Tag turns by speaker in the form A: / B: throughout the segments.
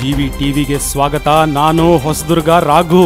A: G V ಟಿವಿಗೆ ಸ್ವಾಗತ ನಾನು ಹೊಸದುರ್ಗ ರಾಘು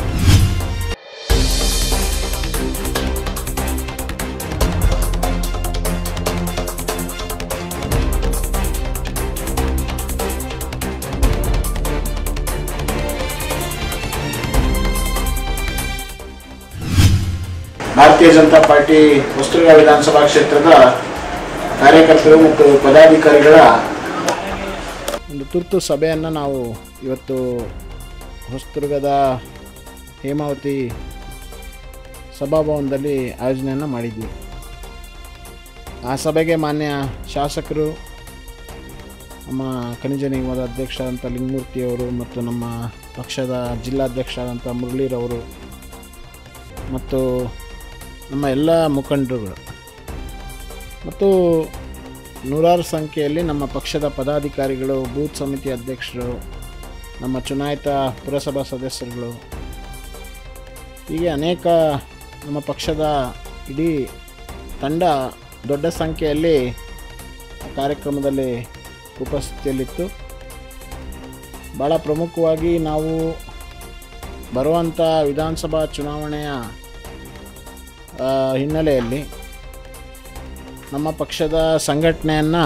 B: ಭಾರತೀಯ ಜನತಾ ಪಾರ್ಟಿ ಹೊಸದುರ್ಗ ವಿಧಾನಸಭಾ ಕ್ಷೇತ್ರದ ಕಾರ್ಯಕರ್ತರು ಮತ್ತು ಪದಾಧಿಕಾರಿಗಳ ಒಂದು ತುರ್ತು ಸಭೆಯನ್ನು ನಾವು ಇವತ್ತು ಹೊಸದುರ್ಗದ ಹೇಮಾವತಿ ಸಭಾಭವನದಲ್ಲಿ ಆಯೋಜನೆಯನ್ನು ಮಾಡಿದ್ವಿ ಆ ಸಭೆಗೆ ಮಾನ್ಯ ಶಾಸಕರು ನಮ್ಮ ಖನಿಜ ನಿಗಮದ ಅಧ್ಯಕ್ಷರಾದಂಥ ಲಿಂಗಮೂರ್ತಿಯವರು ಮತ್ತು ನಮ್ಮ ಪಕ್ಷದ ಜಿಲ್ಲಾಧ್ಯಕ್ಷರಾದಂಥ ಮುರಳೀರವರು ಮತ್ತು ನಮ್ಮ ಎಲ್ಲ ಮುಖಂಡರುಗಳು ಮತ್ತು ನೂರಾರು ಸಂಖ್ಯೆಯಲ್ಲಿ ನಮ್ಮ ಪಕ್ಷದ ಪದಾಧಿಕಾರಿಗಳು ಬೂತ್ ಸಮಿತಿ ಅಧ್ಯಕ್ಷರು ನಮ್ಮ ಚುನಾಯಿತ ಪುರಸಭಾ ಸದಸ್ಯರುಗಳು ಹೀಗೆ ಅನೇಕ ನಮ್ಮ ಪಕ್ಷದ ಇಡೀ ತಂಡ ದೊಡ್ಡ ಸಂಖ್ಯೆಯಲ್ಲಿ ಆ ಕಾರ್ಯಕ್ರಮದಲ್ಲಿ ಉಪಸ್ಥಿತಿಯಲ್ಲಿತ್ತು ಭಾಳ ಪ್ರಮುಖವಾಗಿ ನಾವು ಬರುವಂಥ ವಿಧಾನಸಭಾ ಚುನಾವಣೆಯ ಆ, ಹಿನ್ನೆಲೆಯಲ್ಲಿ ನಮ್ಮ ಪಕ್ಷದ ಸಂಘಟನೆಯನ್ನು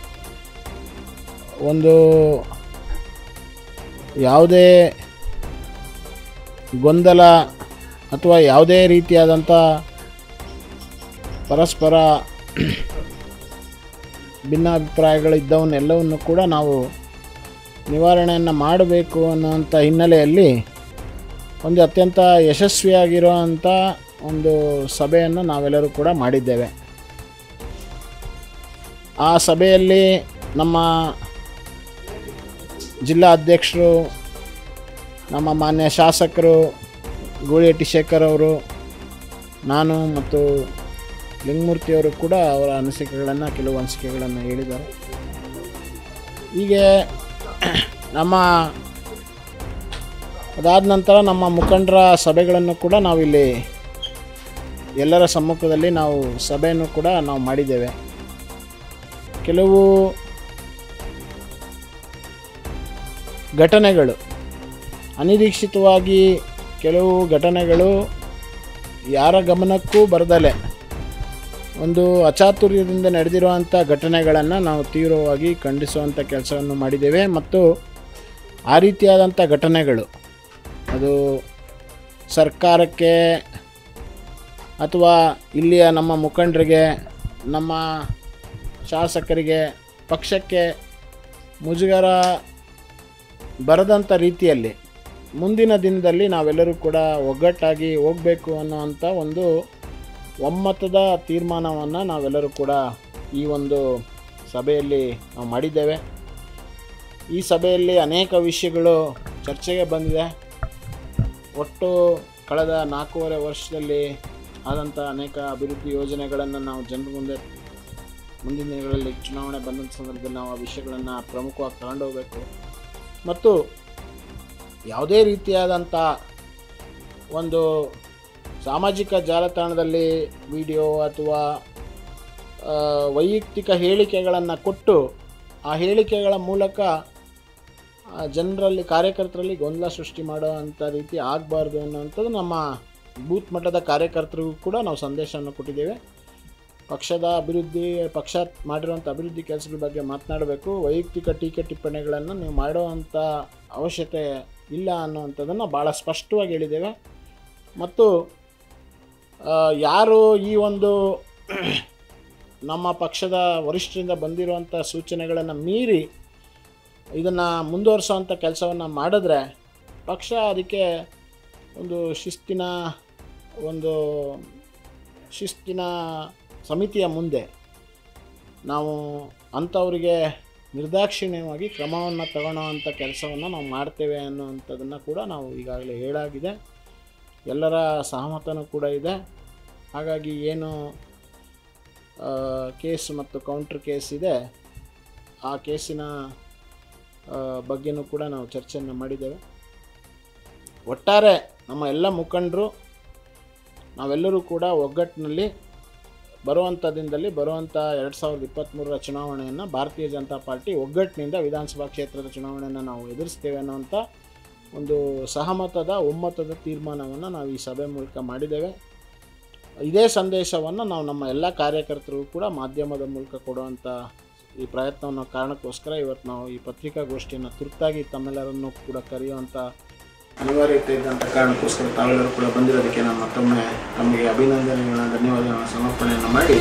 B: ಒಂದು ಯಾವುದೇ ಗೊಂದಲ ಅಥವಾ ಯಾವುದೇ ರೀತಿಯಾದಂಥ ಪರಸ್ಪರ ಭಿನ್ನಾಭಿಪ್ರಾಯಗಳಿದ್ದವನ್ನೆಲ್ಲವನ್ನು ಕೂಡ ನಾವು ನಿವಾರಣೆಯನ್ನು ಮಾಡಬೇಕು ಅನ್ನುವಂಥ ಹಿನ್ನೆಲೆಯಲ್ಲಿ ಒಂದು ಅತ್ಯಂತ ಯಶಸ್ವಿಯಾಗಿರುವಂಥ ಒಂದು ಸಭೆಯನ್ನು ನಾವೆಲ್ಲರೂ ಕೂಡ ಮಾಡಿದ್ದೇವೆ ಆ ಸಭೆಯಲ್ಲಿ ನಮ್ಮ ಜಿಲ್ಲಾ ಅಧ್ಯಕ್ಷರು ನಮ್ಮ ಮಾನ್ಯ ಶಾಸಕರು ಗೂಳಿಹಟ್ಟಿ ಶೇಖರ್ ಅವರು ನಾನು ಮತ್ತು ಲಿಂಗಮೂರ್ತಿಯವರು ಕೂಡ ಅವರ ಅನಿಸಿಕೆಗಳನ್ನು ಕೆಲವು ಅನಿಸಿಕೆಗಳನ್ನು ಹೇಳಿದ್ದಾರೆ ಹೀಗೆ ನಮ್ಮ ಅದಾದ ನಂತರ ನಮ್ಮ ಮುಖಂಡರ ಸಭೆಗಳನ್ನು ಕೂಡ ನಾವಿಲ್ಲಿ ಎಲ್ಲರ ಸಮ್ಮುಖದಲ್ಲಿ ನಾವು ಸಭೆಯನ್ನು ಕೂಡ ನಾವು ಮಾಡಿದ್ದೇವೆ ಕೆಲವು ಘಟನೆಗಳು ಅನಿರೀಕ್ಷಿತವಾಗಿ ಕೆಲವು ಘಟನೆಗಳು ಯಾರ ಗಮನಕ್ಕೂ ಬರದಲೆ ಒಂದು ಅಚಾತುರ್ಯದಿಂದ ನಡೆದಿರುವಂಥ ಘಟನೆಗಳನ್ನು ನಾವು ತೀವ್ರವಾಗಿ ಖಂಡಿಸುವಂಥ ಕೆಲಸವನ್ನು ಮಾಡಿದ್ದೇವೆ ಮತ್ತು ಆ ರೀತಿಯಾದಂಥ ಘಟನೆಗಳು ಅದು ಸರ್ಕಾರಕ್ಕೆ ಅಥವಾ ಇಲ್ಲಿಯ ನಮ್ಮ ಮುಖಂಡರಿಗೆ ನಮ್ಮ ಶಾಸಕರಿಗೆ ಪಕ್ಷಕ್ಕೆ ಮುಜುಗರ ಬರದಂಥ ರೀತಿಯಲ್ಲಿ ಮುಂದಿನ ದಿನದಲ್ಲಿ ನಾವೆಲ್ಲರೂ ಕೂಡ ಒಗ್ಗಟ್ಟಾಗಿ ಹೋಗಬೇಕು ಅನ್ನುವಂಥ ಒಂದು ಒಮ್ಮತದ ತೀರ್ಮಾನವನ್ನು ನಾವೆಲ್ಲರೂ ಕೂಡ ಈ ಒಂದು ಸಭೆಯಲ್ಲಿ ನಾವು ಮಾಡಿದ್ದೇವೆ ಈ ಸಭೆಯಲ್ಲಿ ಅನೇಕ ವಿಷಯಗಳು ಚರ್ಚೆಗೆ ಬಂದಿದೆ ಒಟ್ಟು ಕಳೆದ ನಾಲ್ಕೂವರೆ ವರ್ಷದಲ್ಲಿ ಆದಂಥ ಅನೇಕ ಅಭಿವೃದ್ಧಿ ಯೋಜನೆಗಳನ್ನು ನಾವು ಜನರ ಮುಂದೆ ಮುಂದಿನ ದಿನಗಳಲ್ಲಿ ಚುನಾವಣೆ ಬಂದಂಥ ಸಂದರ್ಭದಲ್ಲಿ ನಾವು ಆ ವಿಷಯಗಳನ್ನು ಪ್ರಮುಖವಾಗಿ ತಗೊಂಡೋಗ್ಬೇಕು ಮತ್ತು ಯಾವುದೇ ರೀತಿಯಾದಂಥ ಒಂದು ಸಾಮಾಜಿಕ ಜಾಲತಾಣದಲ್ಲಿ ವಿಡಿಯೋ ಅಥವಾ ಆ, ವೈಯಕ್ತಿಕ ಹೇಳಿಕೆಗಳನ್ನು ಕೊಟ್ಟು ಆ ಹೇಳಿಕೆಗಳ ಮೂಲಕ ಆ, ಜನರಲ್ಲಿ ಕಾರ್ಯಕರ್ತರಲ್ಲಿ ಗೊಂದಲ ಸೃಷ್ಟಿ ಮಾಡುವಂಥ ರೀತಿ ಆಗಬಾರ್ದು ಅನ್ನೋವಂಥದ್ದು ನಮ್ಮ ಬೂತ್ ಮಟ್ಟದ ಕಾರ್ಯಕರ್ತರಿಗೂ ಕೂಡ ನಾವು ಸಂದೇಶವನ್ನು ಕೊಟ್ಟಿದ್ದೇವೆ ಪಕ್ಷದ ಅಭಿವೃದ್ಧಿ ಪಕ್ಷ ಮಾಡಿರುವಂಥ ಅಭಿವೃದ್ಧಿ ಕೆಲಸಗಳ ಬಗ್ಗೆ ಮಾತನಾಡಬೇಕು ವೈಯಕ್ತಿಕ ಟೀಕೆ ಟಿಪ್ಪಣಿಗಳನ್ನು ನೀವು ಮಾಡುವಂಥ ಅವಶ್ಯಕತೆ ಇಲ್ಲ ಅನ್ನುವಂಥದ್ದನ್ನು ಭಾಳ ಸ್ಪಷ್ಟವಾಗಿ ಹೇಳಿದ್ದೇವೆ ಮತ್ತು ಆ, ಯಾರು ಈ ಒಂದು ನಮ್ಮ ಪಕ್ಷದ ವರಿಷ್ಠರಿಂದ ಬಂದಿರುವಂಥ ಸೂಚನೆಗಳನ್ನು ಮೀರಿ ಇದನ್ನು ಮುಂದುವರಿಸೋವಂಥ ಕೆಲಸವನ್ನು ಮಾಡಿದ್ರೆ ಪಕ್ಷ ಅದಕ್ಕೆ ಒಂದು ಶಿಸ್ತಿನ ಒಂದು ಶಿಸ್ತಿನ ಸಮಿತಿಯ ಮುಂದೆ ನಾವು ಅಂಥವರಿಗೆ ನಿರ್ದಾಕ್ಷಿಣ್ಯವಾಗಿ ಕ್ರಮವನ್ನು ತಗೊಳ್ಳೋವಂಥ ಕೆಲಸವನ್ನು ನಾವು ಮಾಡ್ತೇವೆ ಅನ್ನೋವಂಥದ್ದನ್ನು ಕೂಡ ನಾವು ಈಗಾಗಲೇ ಹೇಳಾಗಿದೆ ಎಲ್ಲರ ಸಹಮತನೂ ಕೂಡ ಇದೆ ಹಾಗಾಗಿ ಏನು ಆ, ಕೇಸ್ ಮತ್ತು ಕೌಂಟ್ರ್ ಕೇಸ್ ಇದೆ ಆ ಕೇಸಿನ ಆ, ಬಗ್ಗೆನೂ ಕೂಡ ನಾವು ಚರ್ಚೆಯನ್ನು ಮಾಡಿದ್ದೇವೆ ಒಟ್ಟಾರೆ ನಮ್ಮ ಎಲ್ಲ ಮುಖಂಡರು ನಾವೆಲ್ಲರೂ ಕೂಡ ಒಗ್ಗಟ್ಟಿನಲ್ಲಿ ಬರುವಂಥ ದಿನದಲ್ಲಿ ಬರುವಂಥ ಎರಡು ಸಾವಿರದ ಇಪ್ಪತ್ತ್ಮೂರರ ಚುನಾವಣೆಯನ್ನು ಭಾರತೀಯ ಜನತಾ ಪಾರ್ಟಿ ಒಗ್ಗಟ್ಟಿನಿಂದ ವಿಧಾನಸಭಾ ಕ್ಷೇತ್ರದ ಚುನಾವಣೆಯನ್ನು ನಾವು ಎದುರಿಸ್ತೇವೆ ಅನ್ನೋಂಥ ಒಂದು ಸಹಮತದ ಒಮ್ಮತದ ತೀರ್ಮಾನವನ್ನು ನಾವು ಈ ಸಭೆ ಮೂಲಕ ಮಾಡಿದ್ದೇವೆ ಇದೇ ಸಂದೇಶವನ್ನು ನಾವು ನಮ್ಮ ಎಲ್ಲ ಕಾರ್ಯಕರ್ತರಿಗೂ ಕೂಡ ಮಾಧ್ಯಮದ ಮೂಲಕ ಕೊಡುವಂಥ ಈ ಪ್ರಯತ್ನವನ್ನು ಕಾರಣಕ್ಕೋಸ್ಕರ ಇವತ್ತು ನಾವು ಈ ಪತ್ರಿಕಾಗೋಷ್ಠಿಯನ್ನು ತುರ್ತಾಗಿ ತಮ್ಮೆಲ್ಲರನ್ನು ಕೂಡ ಕರೆಯುವಂಥ ಅನಿವಾರ್ಯತೆ ಇದ್ದಂಥ ಕಾರಣಕ್ಕೋಸ್ಕರ ತಾವೆಲ್ಲರೂ ಕೂಡ ಬಂದಿರೋದಕ್ಕೆ ನಾನು ಮತ್ತೊಮ್ಮೆ ತಮಗೆ ಅಭಿನಂದನೆಗಳನ್ನ ಧನ್ಯವಾದಗಳನ್ನು ಸಮರ್ಪಣೆಯನ್ನು ಮಾಡಿ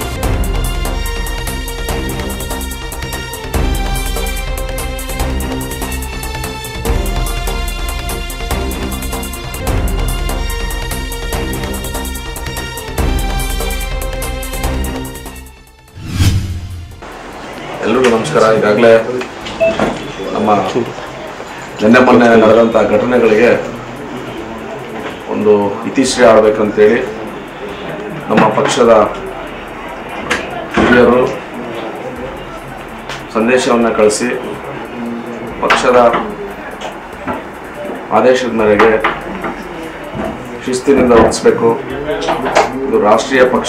C: ಎಲ್ರಿಗೂ ನಮಸ್ಕಾರ ಈಗಾಗಲೇ ನಮ್ಮ ನಿನ್ನೆ ಮೊನ್ನೆ ನಡೆದಂಥ ಘಟನೆಗಳಿಗೆ ಒಂದು ಇತಿಶ್ರೀ ಆಡಬೇಕಂತೇಳಿ ನಮ್ಮ ಪಕ್ಷದ ಹಿರಿಯರು ಸಂದೇಶವನ್ನು ಕಳಿಸಿ ಪಕ್ಷದ ಆದೇಶದ ಮೇರೆಗೆ ಶಿಸ್ತಿನಿಂದ ವರ್ತಿಸಬೇಕು ಇದು ರಾಷ್ಟ್ರೀಯ ಪಕ್ಷ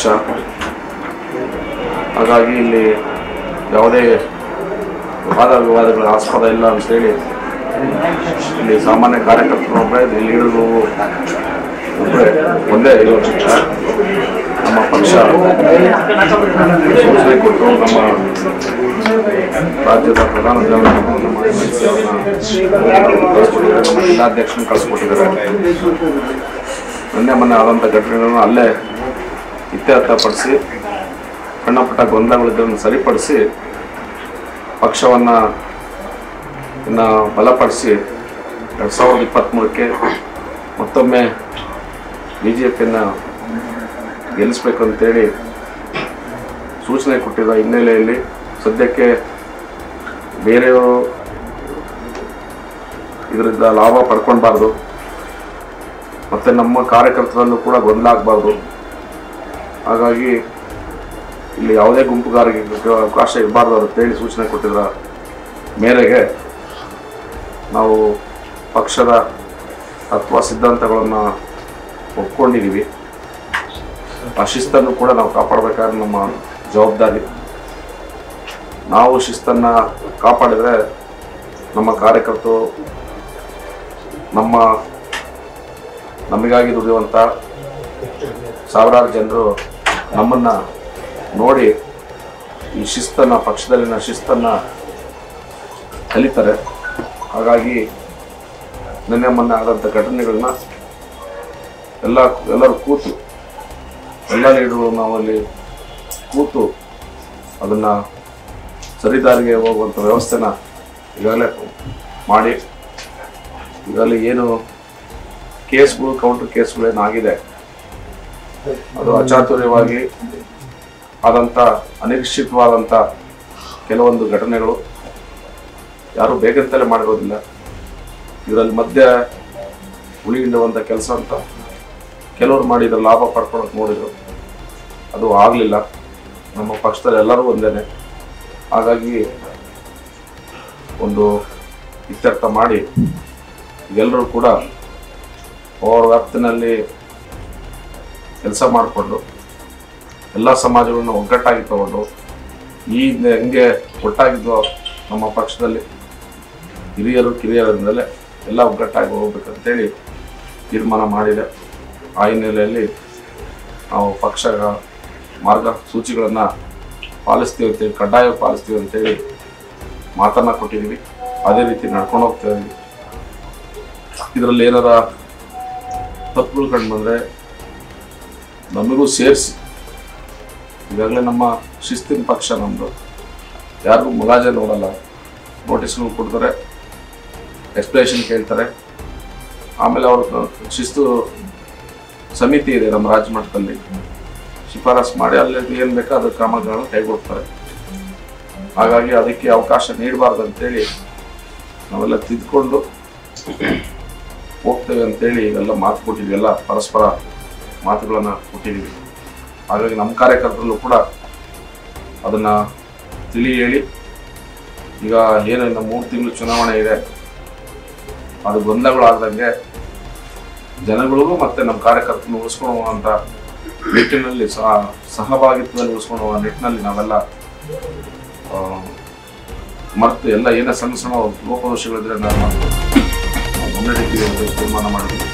C: ಹಾಗಾಗಿ ಇಲ್ಲಿ ಯಾವುದೇ ವಾದ ವಿವಾದಗಳ ಆಸ್ಪದ ಇಲ್ಲ ಅಂತೇಳಿ ಇಲ್ಲಿ ಸಾಮಾನ್ಯ ಕಾರ್ಯಕರ್ತರು ಒಬ್ಬರೇ ಲೀಡರ್ಗಳು ಒಬ್ಬರೇ ಒಂದೇ ಯೋಚಿಸ ನಮ್ಮ ಪಕ್ಷ ಸೂಚನೆ ಕೊಟ್ಟು ನಮ್ಮ ರಾಜ್ಯದ ಪ್ರಧಾನ ಜನರನ್ನು ನಮ್ಮ MLC ಅವ್ರನ್ನ ಕಳಿಸ್ಕೊಟ್ಟಿದ್ದಾರೆ ನಮ್ಮ ಜಿಲ್ಲಾಧ್ಯಕ್ಷರನ್ನು ಕಳಿಸ್ಕೊಟ್ಟಿದ್ದಾರೆ ನಿನ್ನೆ ಮೊನ್ನೆ ಆದಂಥ ಘಟನೆಗಳನ್ನು ಅಲ್ಲೇ ಇತ್ಯರ್ಥಪಡಿಸಿ ಸಣ್ಣಪುಟ್ಟ ಗೊಂದಲಗಳಿದ್ದನ್ನು ಸರಿಪಡಿಸಿ ಪಕ್ಷವನ್ನು ಇನ್ನು ಬಲಪಡಿಸಿ ಎರಡು ಸಾವಿರದ ಇಪ್ಪತ್ತ್ಮೂರಕ್ಕೆ ಮತ್ತೊಮ್ಮೆ ಬಿ ಜೆ ಪಿಯನ್ನು ಗೆಲ್ಲಿಸ್ಬೇಕು ಅಂತೇಳಿ ಸೂಚನೆ ಕೊಟ್ಟಿರೋ ಹಿನ್ನೆಲೆಯಲ್ಲಿ ಸದ್ಯಕ್ಕೆ ಬೇರೆಯವರು ಇದರಿಂದ ಲಾಭ ಪಡ್ಕೊಳ್ಬಾರ್ದು ಮತ್ತು ನಮ್ಮ ಕಾರ್ಯಕರ್ತರಲ್ಲೂ ಕೂಡ ಗೊಂದಲ ಆಗಬಾರ್ದು ಹಾಗಾಗಿ ಇಲ್ಲಿ ಯಾವುದೇ ಗುಂಪುಗಾರಿಗೆ ಅವಕಾಶ ಇರಬಾರ್ದು ಅಂತೇಳಿ ಸೂಚನೆ ಕೊಟ್ಟಿದ್ರ ಮೇರೆಗೆ ನಾವು ಪಕ್ಷದ ತತ್ವ ಸಿದ್ಧಾಂತಗಳನ್ನು ಒಪ್ಕೊಂಡಿದ್ದೀವಿ ಆ ಶಿಸ್ತನ್ನು ಕೂಡ ನಾವು ಕಾಪಾಡಬೇಕಾದ್ರೆ ನಮ್ಮ ಜವಾಬ್ದಾರಿ ನಾವು ಶಿಸ್ತನ್ನು ಕಾಪಾಡಿದರೆ ನಮ್ಮ ಕಾರ್ಯಕರ್ತರು ನಮ್ಮ ನಮಗಾಗಿ ದುಡಿಯುವಂಥ ಸಾವಿರಾರು ಜನರು ನಮ್ಮನ್ನು ನೋಡಿ ಈ ಶಿಸ್ತನ್ನು ಪಕ್ಷದಲ್ಲಿನ ಶಿಸ್ತನ್ನು ಕಲಿತಾರೆ ಹಾಗಾಗಿ ನಿನ್ನೆ ಮೊನ್ನೆ ಆದಂಥ ಘಟನೆಗಳನ್ನ ಎಲ್ಲ ಎಲ್ಲರೂ ಕೂತು ಎಲ್ಲ ಲೀಡರ್ಗಳು ನಾವಲ್ಲಿ ಕೂತು ಅದನ್ನು ಸರಿದಾರಿಗೆ ಹೋಗುವಂಥ ವ್ಯವಸ್ಥೆನ ಈಗಾಗಲೇ ಮಾಡಿ ಈಗಾಗಲೇ ಏನು ಕೇಸ್ಗಳು ಕೌಂಟರ್ ಕೇಸ್ಗಳೇನಾಗಿದೆ ಅದು ಅಚಾತುರ್ಯವಾಗಿ ಆದಂಥ ಅನಿರೀಕ್ಷಿತವಾದಂಥ ಕೆಲವೊಂದು ಘಟನೆಗಳು ಯಾರು ಬೇಕಂತಲೇ ಮಾಡಿರೋದಿಲ್ಲ ಇದರಲ್ಲಿ ಮಧ್ಯೆ ಉಳಿಗಿಡುವಂಥ ಕೆಲಸ ಅಂತ ಕೆಲವರು ಮಾಡಿದ್ರು ಲಾಭ ಪಡ್ಕೊಳಕ್ಕೆ ನೋಡಿದ್ರು ಅದು ಆಗಲಿಲ್ಲ ನಮ್ಮ ಪಕ್ಷದಲ್ಲಿ ಎಲ್ಲರೂ ಒಂದೇನೆ ಹಾಗಾಗಿ ಒಂದು ಇತ್ಯರ್ಥ ಮಾಡಿ ಎಲ್ಲರೂ ಕೂಡ ಅವರ ವ್ಯಾಪ್ತಿನಲ್ಲಿ ಕೆಲಸ ಮಾಡಿಕೊಂಡು ಎಲ್ಲ ಸಮಾಜಗಳನ್ನು ಒಗ್ಗಟ್ಟಾಗಿ ತಗೊಂಡು ಈ ಹೆಂಗೆ ಒಟ್ಟಾಗಿದ್ವು ನಮ್ಮ ಪಕ್ಷದಲ್ಲಿ ಹಿರಿಯರು ಕಿರಿಯರಿಂದಲೇ ಎಲ್ಲ ಒಗ್ಗಟ್ಟಾಗಿ ಹೋಗ್ಬೇಕಂತೇಳಿ ತೀರ್ಮಾನ ಮಾಡಿದೆ ಆ ಹಿನ್ನೆಲೆಯಲ್ಲಿ ನಾವು ಪಕ್ಷ ಮಾರ್ಗಸೂಚಿಗಳನ್ನು ಪಾಲಿಸ್ತೀವಿ ಅಂತೇಳಿ ಕಡ್ಡಾಯ ಪಾಲಿಸ್ತೀವಿ ಅಂತೇಳಿ ಮಾತನ್ನ ಕೊಟ್ಟಿದ್ದೀವಿ ಅದೇ ರೀತಿ ನಡ್ಕೊಂಡು ಹೋಗ್ತಾ ಇದ್ದೀವಿ ಇದರಲ್ಲಿ ಏನಾರ ತಪ್ಪುಗಳು ಕಂಡು ಬಂದರೆ ನಮಗೂ ಸೇರಿಸಿ ಈಗಾಗಲೇ ನಮ್ಮ ಶಿಸ್ತಿನ ಪಕ್ಷ ನಮ್ಮದು ಯಾರಿಗೂ ಮುಲಾಜೆ ನೋಡಲ್ಲ ನೋಟಿಸ್ಗಳು ಕೊಡ್ತಾರೆ ಎಕ್ಸ್ಪ್ಲೇಷನ್ ಕೇಳ್ತಾರೆ ಆಮೇಲೆ ಅವ್ರ ಶಿಸ್ತು ಸಮಿತಿ ಇದೆ ನಮ್ಮ ರಾಜ್ಯ ಮಟ್ಟದಲ್ಲಿ ಶಿಫಾರಸ್ ಮಾಡಿ ಅಲ್ಲಿ ಏನು ಬೇಕೋ ಅದ್ರ ಕ್ರಮಗಳನ್ನು ಕೈಗೊಳ್ತಾರೆ ಹಾಗಾಗಿ ಅದಕ್ಕೆ ಅವಕಾಶ ನೀಡಬಾರ್ದು ಅಂತೇಳಿ ನಾವೆಲ್ಲ ತಿದ್ಕೊಂಡು ಹೋಗ್ತೇವೆ ಅಂತೇಳಿ ಇವೆಲ್ಲ ಮಾತು ಕೊಟ್ಟಿದ್ವಿ ಎಲ್ಲ ಪರಸ್ಪರ ಮಾತುಗಳನ್ನು ಕೊಟ್ಟಿದ್ದೀವಿ ಹಾಗಾಗಿ ನಮ್ಮ ಕಾರ್ಯಕರ್ತರಲ್ಲೂ ಕೂಡ ಅದನ್ನು ತಿಳಿ ಹೇಳಿ ಈಗ ಏನು ಇನ್ನು ಮೂರು ತಿಂಗಳು ಚುನಾವಣೆ ಇದೆ ಅದು ಗೊಂದಲಗಳಾಗ್ದಂಗೆ ಜನಗಳಿಗೂ ಮತ್ತು ನಮ್ಮ ಕಾರ್ಯಕರ್ತರನ್ನು ಉಳಿಸ್ಕೊಳ್ಳುವಂಥ ನಿಟ್ಟಿನಲ್ಲಿ ಸಹ ಸಹಭಾಗಿತ್ವದಲ್ಲಿ ಉಳಿಸ್ಕೊಂಡು ಹೋಗೋ ನಿಟ್ಟಿನಲ್ಲಿ ನಾವೆಲ್ಲ ಆ, ಮರೆತು ಎಲ್ಲ ಏನೇ ಸಣ್ಣ ಸಣ್ಣ ಲೋಪದೋಷಗಳಿದ್ರೆ ನಾವು ಮರೆತು ನಾವು ಮುನ್ನಡೀತೀವಿ ಅಂತ ತೀರ್ಮಾನ ಮಾಡಿದ್ವಿ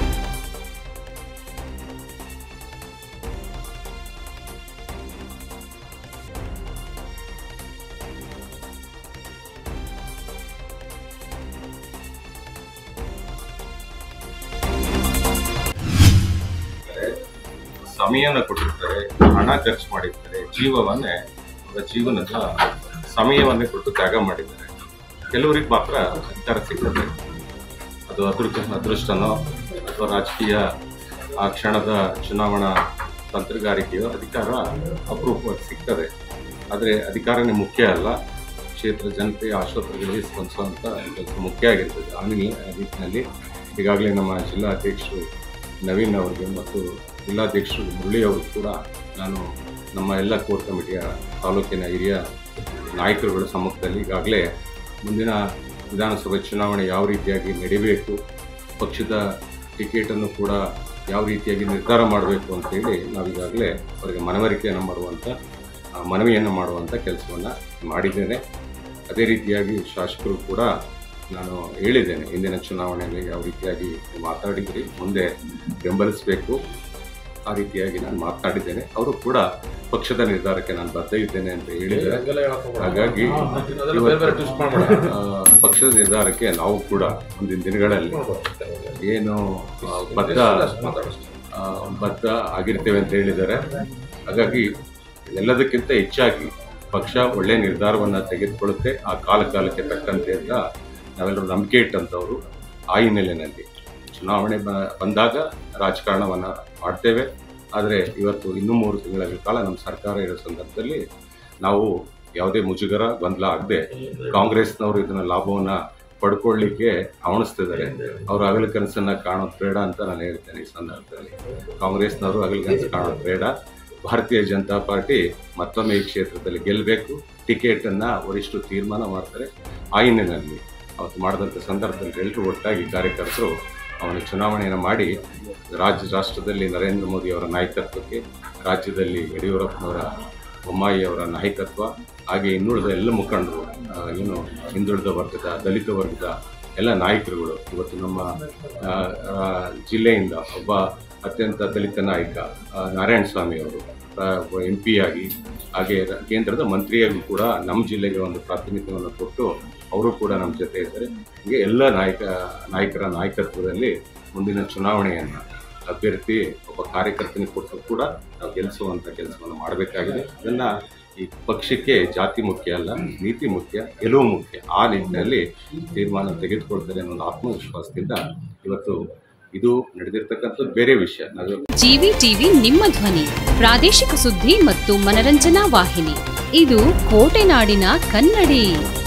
D: ಸಮಯನ ಕೊಟ್ಟಿರ್ತಾರೆ ಹಣ ಖರ್ಚು ಮಾಡಿರ್ತಾರೆ ಜೀವವನ್ನೇ ಅವರ ಜೀವನದ ಸಮಯವನ್ನೇ ಕೊಟ್ಟು ತ್ಯಾಗ ಮಾಡಿದ್ದಾರೆ ಕೆಲವರಿಗೆ ಮಾತ್ರ ಅಧಿಕಾರ ಸಿಗ್ತದೆ ಅದು ಅದೃಷ್ಟ ಅದೃಷ್ಟನೋ ಅಥವಾ ರಾಜಕೀಯ ಆ ಕ್ಷಣದ ಚುನಾವಣಾ ತಂತ್ರಗಾರಿಕೆಯೋ ಅಧಿಕಾರ ಅಪರೂಪವಾಗಿ ಸಿಗ್ತದೆ ಆದರೆ ಅಧಿಕಾರನೇ ಮುಖ್ಯ ಅಲ್ಲ ಕ್ಷೇತ್ರ ಜನತೆಯ ಆಶೋತ್ತರಗಳಿಗೆ ಸ್ಪಂದಿಸುವಂಥ ಕೆಲಸ ಮುಖ್ಯ ಆಗಿರ್ತದೆ ಆ ನಿ- ಆ ನಿಟ್ಟಿನಲ್ಲಿ ಈಗಾಗಲೇ ನಮ್ಮ ಜಿಲ್ಲಾ ಅಧ್ಯಕ್ಷರು ನವೀನ್ ಅವರಿಗೆ ಮತ್ತು ಜಿಲ್ಲಾಧ್ಯಕ್ಷರು ಮುರಳಿ ಅವರು ಕೂಡ ನಾನು ನಮ್ಮ ಎಲ್ಲ ಕೋರ್ ಕಮಿಟಿಯ ತಾಲೂಕಿನ ಹಿರಿಯ ನಾಯಕರುಗಳ ಸಮ್ಮುಖದಲ್ಲಿ ಈಗಾಗಲೇ ಮುಂದಿನ ವಿಧಾನಸಭೆ ಚುನಾವಣೆ ಯಾವ ರೀತಿಯಾಗಿ ನಡಿಬೇಕು ಪಕ್ಷದ ಟಿಕೆಟನ್ನು ಕೂಡ ಯಾವ ರೀತಿಯಾಗಿ ನಿರ್ಧಾರ ಮಾಡಬೇಕು ಅಂತೇಳಿ ನಾವೀಗಾಗಲೇ ಅವರಿಗೆ ಮನವರಿಕೆಯನ್ನು ಮಾಡುವಂಥ ಆ, ಮನವಿಯನ್ನು ಮಾಡುವಂಥ ಕೆಲಸವನ್ನು ಮಾಡಿದ್ದೇನೆ ಅದೇ ರೀತಿಯಾಗಿ ಶಾಸಕರು ಕೂಡ ನಾನು ಹೇಳಿದ್ದೇನೆ ಇಂದಿನ ಚುನಾವಣೆಯಲ್ಲಿ ಯಾವ ರೀತಿಯಾಗಿ ನೀವು ಮಾತಾಡಿದ್ರಿ ಮುಂದೆ ಬೆಂಬಲಿಸಬೇಕು ಆ ರೀತಿಯಾಗಿ ನಾನು ಮಾತನಾಡಿದ್ದೇನೆ ಅವರು ಕೂಡ ಪಕ್ಷದ ನಿರ್ಧಾರಕ್ಕೆ ನಾನು ಬದ್ಧ ಇದ್ದೇನೆ ಅಂತ ಹೇಳಿದ್ದಾರೆ ಹಾಗಾಗಿ ಇವತ್ತು, ಆ, ಪಕ್ಷದ ನಿರ್ಧಾರಕ್ಕೆ ನಾವು ಕೂಡ ಮುಂದಿನ ದಿನಗಳಲ್ಲಿ ಏನು ಆ, ಬದ್ಧ ಆ, ಬದ್ಧ ಆಗಿರ್ತೇವೆ ಅಂತ ಹೇಳಿದ್ದಾರೆ ಹಾಗಾಗಿ ಎಲ್ಲದಕ್ಕಿಂತ ಹೆಚ್ಚಾಗಿ ಪಕ್ಷ ಒಳ್ಳೆ ನಿರ್ಧಾರವನ್ನು ತೆಗೆದುಕೊಳ್ಳುತ್ತೆ ಆ ಕಾಲ ಕಾಲಕ್ಕೆ ತಕ್ಕಂತೆ ಅಂತ ನಾವೆಲ್ಲರೂ ನಂಬಿಕೆ ಇಟ್ಟಂಥವ್ರು ಆ ಹಿನ್ನೆಲೆಯಲ್ಲಿ ಚುನಾವಣೆ ಬ ಬಂದಾಗ ರಾಜಕಾರಣವನ್ನು ಮಾಡ್ತೇವೆ ಆದರೆ ಇವತ್ತು ಇನ್ನೂ ಮೂರು ತಿಂಗಳ ಕಾಲ ನಮ್ಮ ಸರ್ಕಾರ ಇರೋ ಸಂದರ್ಭದಲ್ಲಿ ನಾವು ಯಾವುದೇ ಮುಜುಗರ ಗೊಂದಲ ಆಗದೆ ಕಾಂಗ್ರೆಸ್ನವರು ಇದನ್ನ ಲಾಭವನ್ನು ಪಡ್ಕೊಳ್ಳಿಕ್ಕೆ ಅವಣಿಸ್ತಿದ್ದಾರೆ ಅವರು ಹಗಲು ಕನಸನ್ನ ಕಾಣೋದು ಬೇಡ ಅಂತ ನಾನು ಹೇಳ್ತೇನೆ ಈ ಸಂದರ್ಭದಲ್ಲಿ ಕಾಂಗ್ರೆಸ್ನವರು ಹಗಲು ಕನಸು ಕಾಣೋದು ಬೇಡ ಭಾರತೀಯ ಜನತಾ ಪಾರ್ಟಿ ಮತ್ತೊಮ್ಮೆ ಈ ಕ್ಷೇತ್ರದಲ್ಲಿ ಗೆಲ್ಲಬೇಕು ಟಿಕೆಟನ್ನು ವರಿಷ್ಠರು ತೀರ್ಮಾನ ಮಾಡ್ತಾರೆ ಆ ಹಿನ್ನೆಲೆಯಲ್ಲಿ ಅವತ್ತು ಮಾಡಿದಂಥ ಸಂದರ್ಭದಲ್ಲಿ ಎಲ್ಲರೂ ಒಟ್ಟಾಗಿ ಕಾರ್ಯಕರ್ತರು ಅವನ ಚುನಾವಣೆಯನ್ನು ಮಾಡಿ ರಾಜ್ಯ ರಾಷ್ಟ್ರದಲ್ಲಿ ನರೇಂದ್ರ ಮೋದಿ ಅವರ ನಾಯಕತ್ವಕ್ಕೆ ರಾಜ್ಯದಲ್ಲಿ ಯಡಿಯೂರಪ್ಪನವರ ಬೊಮ್ಮಾಯಿ ಅವರ ನಾಯಕತ್ವ ಹಾಗೆ ಇನ್ನುಳಿದ ಎಲ್ಲ ಮುಖಂಡರು ಆ, ಏನು ಹಿಂದುಳಿದ ವರ್ಗದ ದಲಿತ ವರ್ಗದ ಎಲ್ಲ ನಾಯಕರುಗಳು ಇವತ್ತು ನಮ್ಮ ಆ, ಆ, ಜಿಲ್ಲೆಯಿಂದ ಒಬ್ಬ ಅತ್ಯಂತ ದಲಿತ ನಾಯಕ ಆ, ನಾರಾಯಣ ಸ್ವಾಮಿ ಅವರು ಎಂ ಪಿ ಆಗಿ ಹಾಗೆ ರ- ಕೇಂದ್ರದ ಮಂತ್ರಿಯಾಗಿ ಕೂಡ ನಮ್ಮ ಜಿಲ್ಲೆಗೆ ಒಂದು ಪ್ರಾತಿನಿಧ್ಯವನ್ನು ಕೊಟ್ಟು ಅವರು ಕೂಡ ನಮ್ಮ ಜೊತೆ ಇದ್ದಾರೆ ಹೀಗೆ ಎಲ್ಲ ನಾಯಕ ನಾಯಕರ ನಾಯಕತ್ವದಲ್ಲಿ ಮುಂದಿನ ಚುನಾವಣೆಯನ್ನು ಅಭ್ಯರ್ಥಿ ಒಬ್ಬ ಕಾರ್ಯಕರ್ತನಿಗೆ ಕೊಟ್ಟು ಕೂಡ ನಾವು ಗೆಲ್ಲಿಸುವಂಥ ಕೆಲಸವನ್ನು ಮಾಡಬೇಕಾಗಿದೆ ಅದನ್ನು ಈ ಪಕ್ಷಕ್ಕೆ ಜಾತಿ ಮುಖ್ಯ ಅಲ್ಲ ನೀತಿ ಮುಖ್ಯ ಗೆಲುವು ಮುಖ್ಯ ಆ ನಿಟ್ಟಿನಲ್ಲಿ ತೀರ್ಮಾನ ತೆಗೆದುಕೊಳ್ತಾರೆ ಅನ್ನೋ ಒಂದು ಆತ್ಮವಿಶ್ವಾಸದಿಂದ ಇವತ್ತು ಇದು ನಡೆದಿರ್ತಕ್ಕಂಥದ್ದು ಬೇರೆ ವಿಷಯ ನಾವು
E: ಜಿವಿ ಟಿವಿ ನಿಮ್ಮ ಧ್ವನಿ ಪ್ರಾದೇಶಿಕ ಸುದ್ದಿ ಮತ್ತು ಮನರಂಜನಾ ವಾಹಿನಿ ಇದು ಕೋಟೆನಾಡಿನ ಕನ್ನಡಿ